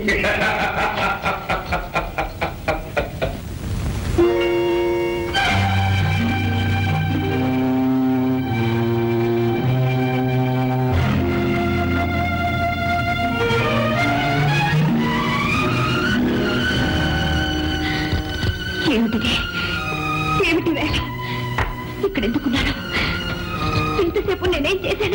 ఏమిటిది ఏమిటి వేళ ఇక్కడ ఎందుకున్నాను ఇంతసేపు నేనేం చేశాను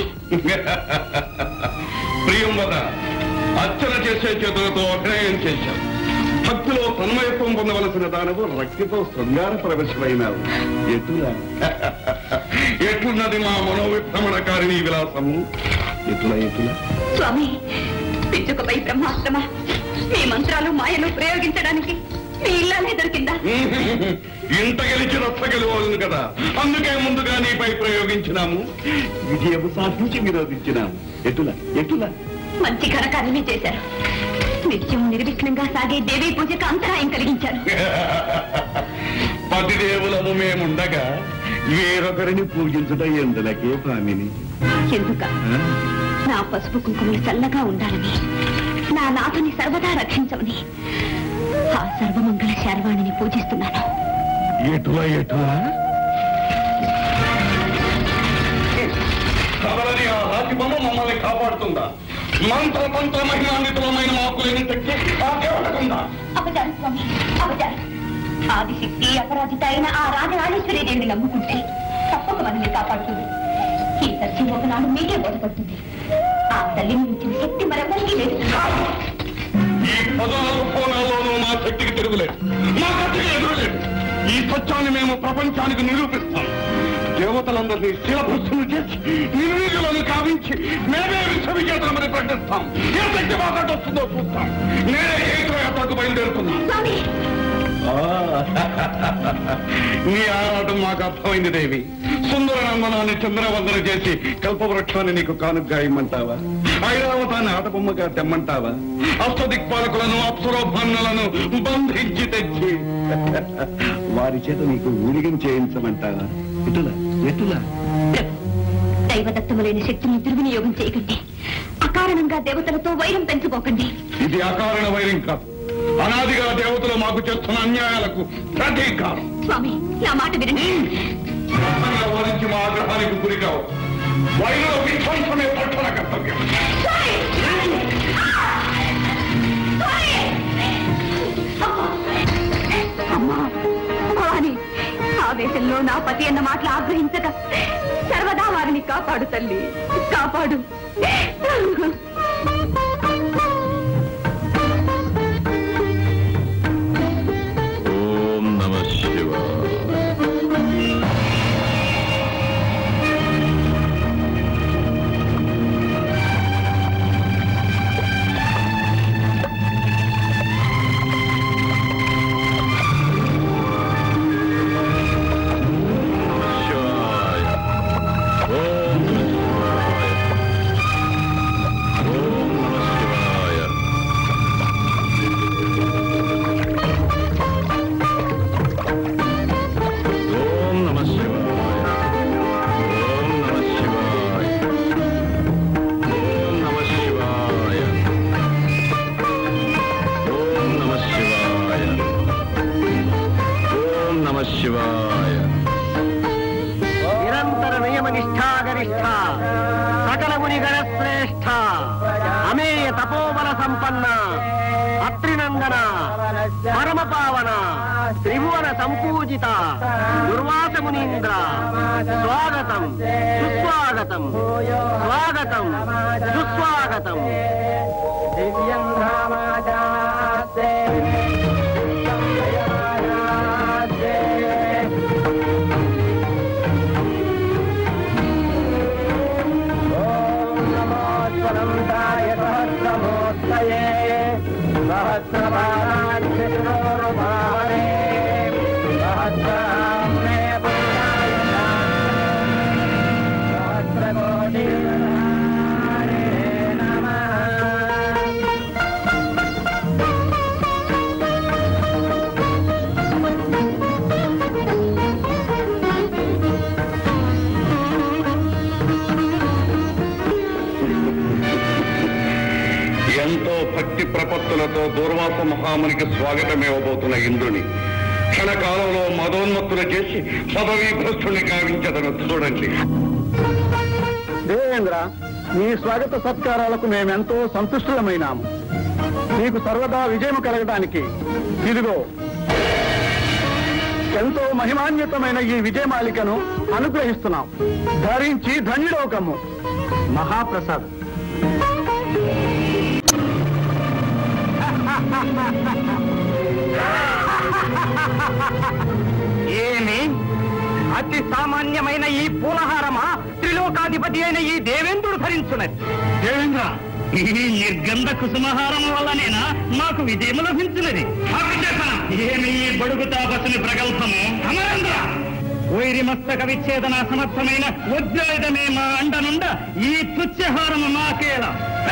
ప్రియంవద అర్చన చేసే చేతులతో అభినయం చేశావు భక్తిలో తన్మయత్వం పొందవలసిన దానవు రక్తితో శృంగార ప్రవేశమైనావు ఎటులా ఎట్లున్నది మా మనోవిభ్రమణకారిణి విలాసము ఎటులా ఎటులా స్వామి పిచ్చుకపై బ్రహ్మాస్త్రమా మీ మంత్రాలు మాయలు ప్రయోగించడానికి మీ ఇల్లాలే దొరికిందా ఇంత గెలిచి రచ్చ గెలవాలను కదా అందుకే ముందుగా నీపై ప్రయోగించినాము విజయము సాధించి విరోధించినాము ఎటులా ఎటులా మంచి ఘనకార్యమే చేశారు నిత్యం నిర్విఘ్నంగా సాగే దేవీ పూజకు అంతరాయం కలిగించారు పతిదేవులము మేముండగా వేరొకరిని పూజించుట ఎందులకే పామిని ఎందుక నా పసుపు కుంకుమలు చల్లగా ఉండాలని నా నాథుని సర్వదా రక్షించమని ఆ సర్వమంగళ శార్వాణిని పూజిస్తున్నాను ఎటులా ఎటులా కదలని ఆ రాతి బొమ్మ మమ్మల్ని కాపాడుతుందా మంత్ర తంత్ర మహిమాన్వితమైన మాకులేని శక్తి ఆ దేవతకుందా అపచారం స్వామి అపచారం ఆదిశక్తి అపరాజిత అయిన ఆ రాజరాజేశ్వరి దేవిని నమ్ముకుంటే తప్పక మనల్ని కాపాడుతుంది ఈ సత్యం ఒకనాడు మీకే బోధపడుతుంది ఆ తల్లిని మించిన శక్తి మరెవరికీ లేదు ఈ పదనాలుగు కోణాల్లోనూ మా శక్తికి తిరుగులేదు మా శక్తికి ఎదురులేదు ఈ సత్యాన్ని మేము ప్రపంచానికి నిరూపిస్తాం దేవతలందరినీ శిలభస్సులు చేసి నిర్వీర్యులను కావించి మేమే విశ్వవిజేతలమని ప్రకటిస్తాం ఏ శక్తి మాకంటే వస్తుందో చూస్తాం నేనే ఏకయాత్రకు బయలుదేరుతున్నాం స్వామి నీ ఆరాటం మాకు అర్థమైంది దేవి సుందర నందనాన్ని చంద్రవందన చేసి కల్పవృక్షాన్ని నీకు కానుగ్గా ఇమ్మంటావా ఐరావతాన్ని ఆటబొమ్మగా తెమ్మంటావా అష్టదిక్పాలకులను అప్సరోభాన్నులను బంధించి తెచ్చి వారి చేత నీకు ఊడిగం చేయించమంటావా ఎటులా ఎటులా ప్రభు దైవదత్తములైన శక్తిని దుర్వినియోగం చేయకండి అకారణంగా దేవతలతో వైరం పెంచుకోకండి ఇది అకారణ వైరం కాదు అనాదిగా దేవతలు మాకు చేస్తున్న అన్యాయాలకు ప్రతీకారం స్వామి నా మాట వినండి ప్రసంగ వరించి మా ఆగ్రహానికి గురి కావు వైరుల విధ్వంసమే పట్టణ కర్తవ్యం అమ్మా భవాని ఆవేశంలో నా పతి అన్న మాటలు ఆగ్రహించక సర్వదా వారిని కాపాడు తల్లి కాపాడు ఓం నమ శివాయ శివాయ ఓం నమ శివాయ ఓం నమ శివాయ ఓం నమ శివాయ ఓం నమ శివాయ ఓం నమ శివాయ ఓం నమ శివాయ ఓం నమ శివాయ నిరంతర నియమ నిష్ఠాగరిష్ట సకల ముని గణశ్రేష్ఠ అమేయ తపోబల సంపన్న అత్రినందన పరమ పావన త్రిభువన సంపూజిత దుర్వాస మునీంద్ర స్వాగతం సుస్వాగతం స్వాగతం సుస్వాగతం దివ్యం నమోస్వరంతాయ సహస్రమోత్తయే సహస్రపారాక్షిరోరుభావనే సహస్రామ్నే పురుషాయ సహస్రకోటి నమః ప్రపత్తులతో దూర్వాస మహామునికి స్వాగతమివ్వబోతున్న ఇంద్రుని క్షణకాలంలో మదోన్మత్తులు చేసి పదవీ భ్రష్టుని కావించదను చూడండి దేవేంద్ర మీ స్వాగత సత్కారాలకు మేమెంతో సంతుష్టులమైనాము మీకు సర్వదా విజయం కలగడానికి ఇదిగో ఎంతో మహిమాన్వితమైన ఈ విజయమాలికను అనుగ్రహిస్తున్నాం ధరించి ధన్యుడోకము మహాప్రసాద్ ఏమి అతి సామాన్యమైన ఈ పూలహారమా త్రిలోకాధిపతి అయిన ఈ దేవేంద్రుడు ధరించున్నది దేవేంద్ర ఈ నిర్గంధ కుసుమహారం వల్లనేనా మాకు విజయం లభించినది ఏమి ఈ బడుగు తాపసుని ప్రగల్భము అమరేంద్ర వైరి మస్తక విచ్ఛేదన సమర్థమైన వజ్రాయుధమే మా అండనుండ ఈ తుచ్చహారము మాకేలా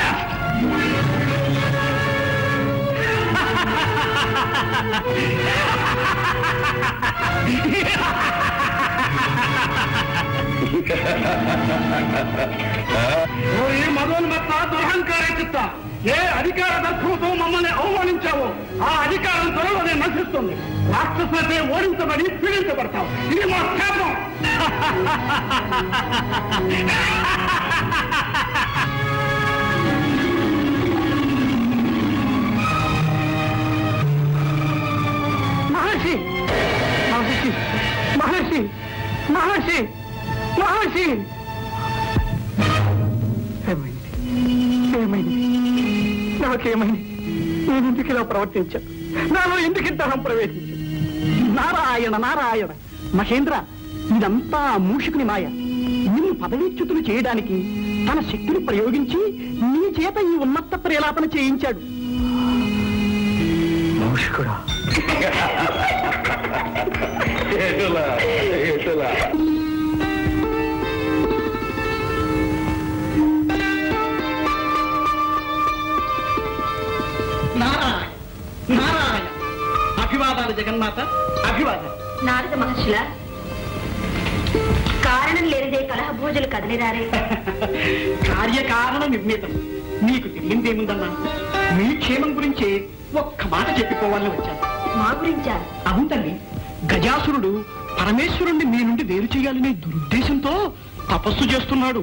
ఓ ఈ మదోన్మత్త దురహంకార చిత్త ఏ అధికార దర్శనంతో మమ్మల్ని అవమానించావో ఆ అధికారం త్వరలోనే నశిస్తుంది రాక్షసులతో ఓడించబడి పీడించబడతాం ఇది మా శాపం మహర్షి మహర్షి మహర్షి మహర్షి మహర్షి ఏమైంది ఏమైంది నాకేమైంది నేను ఎందుకు ఇలా ప్రవర్తించాను నాలో ఎందుకు ఇంతనం ప్రవేశించాను నారాయణ నారాయణ మహేంద్ర ఇదంతా ఆ మూషికుని మాయ నిన్ను పదవీచ్యుతులు చేయడానికి తన శక్తిని ప్రయోగించి నీ చేత ఈ ఉన్నత ప్రేలాపన చేయించాడు మూషికుడా ఏటులా, ఏటులా. నారాయణ నారాయణ అభివాదాలు జగన్మాత అభివాదాలు నారద మహర్షుల కారణం లేనిదే కలహ భోజులు కదిలిరారే కార్యకారణ నిర్ణీతం నీకు తెలియందేముందన్నా మీ క్షేమం గురించి ఒక్క మాట చెప్పిపోవాలని వచ్చాను మా గురించా అవును తల్లి గజాసురుడు పరమేశ్వరుణ్ణి మీ నుండి వేరు చేయాలనే దురుద్దేశంతో తపస్సు చేస్తున్నాడు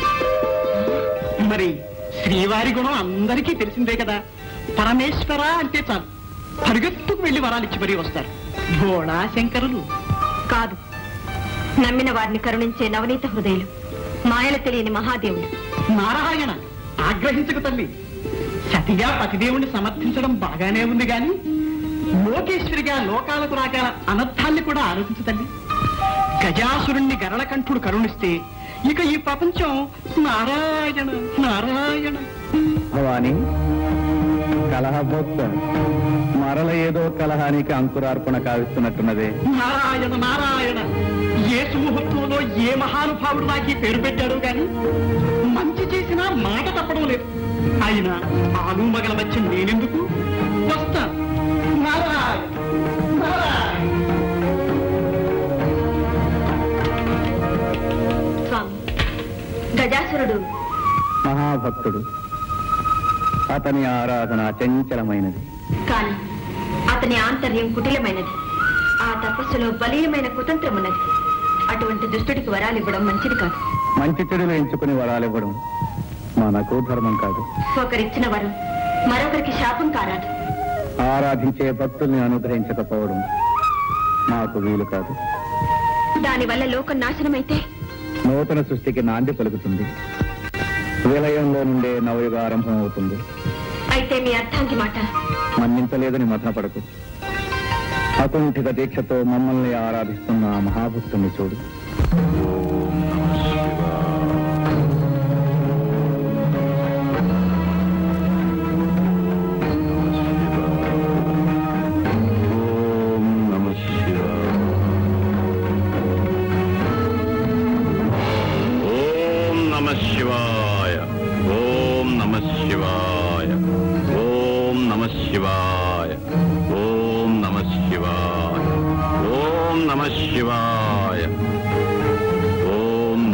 మరి శ్రీవారి గుణం అందరికీ తెలిసిందే కదా పరమేశ్వర అంటే చాలు పరిగెత్తుకు వెళ్లి వరాలు ఇచ్చి మరీ వస్తారు భోళా శంకరులు కాదు నమ్మిన వారిని కరుణించే నవనీత హృదయులు మాయలు తెలియని మహాదేవులు నారాయణ ఆగ్రహించకు తల్లి సతిగా పతిదేవుని సమర్థించడం బాగానే ఉంది గాని లోకేశ్వరిగా లోకాలకు రాగల అనర్థాన్ని కూడా ఆలోచించు తల్లి గజాసురుణ్ణి గరళకంఠుడు కరుణిస్తే ఇక ఈ ప్రపంచం నారాయణ నారాయణ భవాని కలహభోక్త మరల ఏదో కలహానికి అంకురార్పణ కావిస్తున్నట్టున్నదే నారాయణ నారాయణ ఏ సుముహూర్తంలో ఏ మహానుభావుడు నాకు ఈ పేరు పెట్టాడు గాని మంచి చేసినా మాట తప్పడం లేదు అయినా ఆలు మగల మధ్య నేనెందుకు వస్తా నారాయణ నారాయణ స్వామి గజాసురుడు మహాభక్తుడు అతని ఆరాధన చంచలమైనది కాని అతని ఆంతర్యం కుటిలమైనది ఆ తపస్సులో బలీయమైన కుతంత్రం ఉన్నది అటువంటి దుష్టుడికి వరాలు ఇవ్వడం మంచిది కాదు మంచి చెడులు ఎంచుకుని వరాలివ్వడం మనకు ధర్మం కాదు ఒకరిచ్చిన వరం మరొకరికి శాపం కారాదు ఆరాధించే భక్తుల్ని అనుగ్రహించకపోవడం మాకు వీలు కాదు దానివల్ల లోకం నాశనమైతే నూతన సృష్టికి నాంది పలుకుతుంది విలయంలో నుండే నవయుగ ఆరంభం అవుతుంది అయితే మీ అర్థాంగి మాట మన్నించలేదని మథనపడకు అకుంఠిత దీక్షతో మమ్మల్ని ఆరాధిస్తున్న ఆ మహాభక్తుని చూడు ఓం నమ ఓం నమ శివాయ ఓం నమ శివాయ ఓం నమ శివాయ ఓం నమ శివాయ ఓం నమ శివాయ ఓం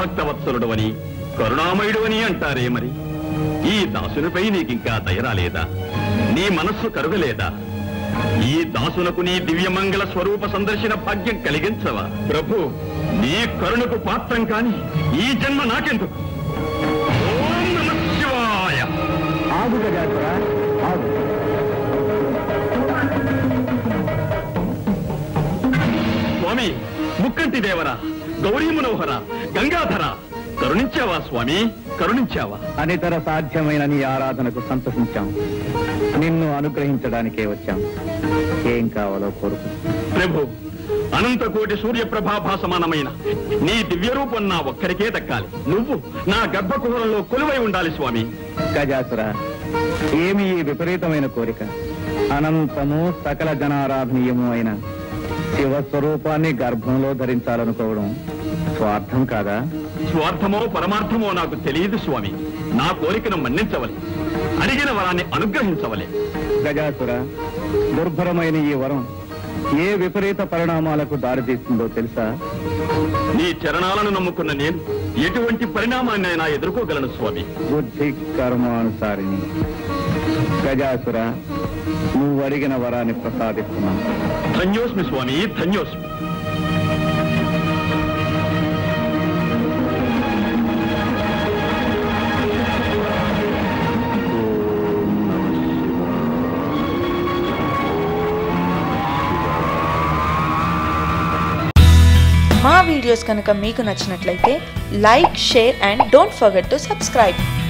భక్తవత్సలుడు అని కరుణామయుడు అని అంటారే మరి ఈ దాసునిపై నీకింకా దయరాలేదా నీ మనస్సు కరుగలేదా ఈ దాసులకు నీ దివ్యమంగళ స్వరూప సందర్శన భాగ్యం కలిగించవా ప్రభు నీ కరుణకు పాత్రం కాని ఈ జన్మ నాకెందుకు ఓం నమః శివాయ ఆగు గజాసుర ఆగు స్వామి ముక్కంటి దేవరా గౌరీ మనోహర గంగాధర కరుణించావా స్వామి కరుణించావా అనితర సాధ్యమైన నీ ఆరాధనకు సంతసించాం నిన్ను అనుగ్రహించడానికే వచ్చాం ఏం కావాలో కోరుకు ప్రభు అనంతకోటి సూర్యప్రభాభా సమానమైన నీ దివ్య రూపం నా ఒక్కరికే దక్కాలి నువ్వు నా గర్భకుహరంలో కొలువై ఉండాలి స్వామి గజాసుర ఏమి ఈ విపరీతమైన కోరిక అనంతము సకల జనారాధనీయము అయిన శివస్వరూపాన్ని గర్భంలో ధరించాలనుకోవడం స్వార్థం కాదా స్వార్థమో పరమార్థమో నాకు తెలియదు స్వామి నా కోరికను మన్నించవలే అడిగిన వరాన్ని అనుగ్రహించవలే గజాసుర దుర్భరమైన ఈ వరం ఏ విపరీత పరిణామాలకు దారితీస్తుందో తెలుసా నీ చరణాలను నమ్ముకున్న నేను ఎటువంటి పరిణామాన్నైనా ఎదుర్కోగలను స్వామి బుద్ధి కర్మానుసారిని గజాసుర నువ్వు అడిగిన వరాన్ని ప్రసాదిస్తున్నాను ధన్యోస్మి స్వామి ధన్యోస్మి మా వీడియోస్ కనుక మీకు నచ్చినట్లయితే like share and don't forget to subscribe